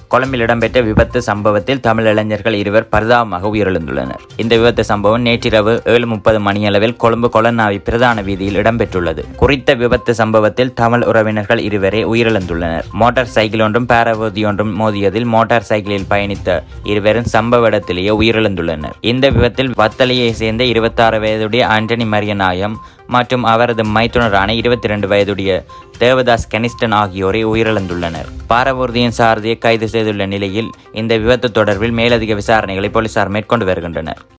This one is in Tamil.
கொழும்பில் இடம்பெற்ற விபத்து சம்பவத்தில் தமிழ் இளைஞர்கள் இருவர் பரிதாபமாக உயிரிழந்துள்ளனர் இந்த விபத்து சம்பவம் நேற்றிரவு ஏழு முப்பது மணியளவில் கொழும்பு கொலன்னாவி பிரதான வீதியில் இடம்பெற்றுள்ளது குறித்த விபத்து சம்பவத்தில் தமிழ் உறவினர்கள் இருவரே உயிரிழந்துள்ளனர் மோட்டார் சைக்கிள் ஒன்றும் பாரவூர்தி ஒன்றும் மோதியதில் மோட்டார் சைக்கிளில் பயணித்த இருவரும் சம்பவ இடத்திலேயே உயிரிழந்துள்ளனர் இந்த விபத்தில் வத்தலையை சேர்ந்த இருபத்தாறு வயதுடைய ஆண்டனி மரியநாயம் மற்றும் அவரது மைத்துனரான இருபத்தி ரெண்டு வயதுடைய தேவதாஸ் கனிஸ்டன் ஆகியோரை உயிரிழந்துள்ளனர் பாரவூர்தியின் சாரதியை கைது செய்துள்ள நிலையில் இந்த விபத்து தொடர்பில் மேலதிக விசாரணைகளை போலீசார் மேற்கொண்டு வருகின்றனர்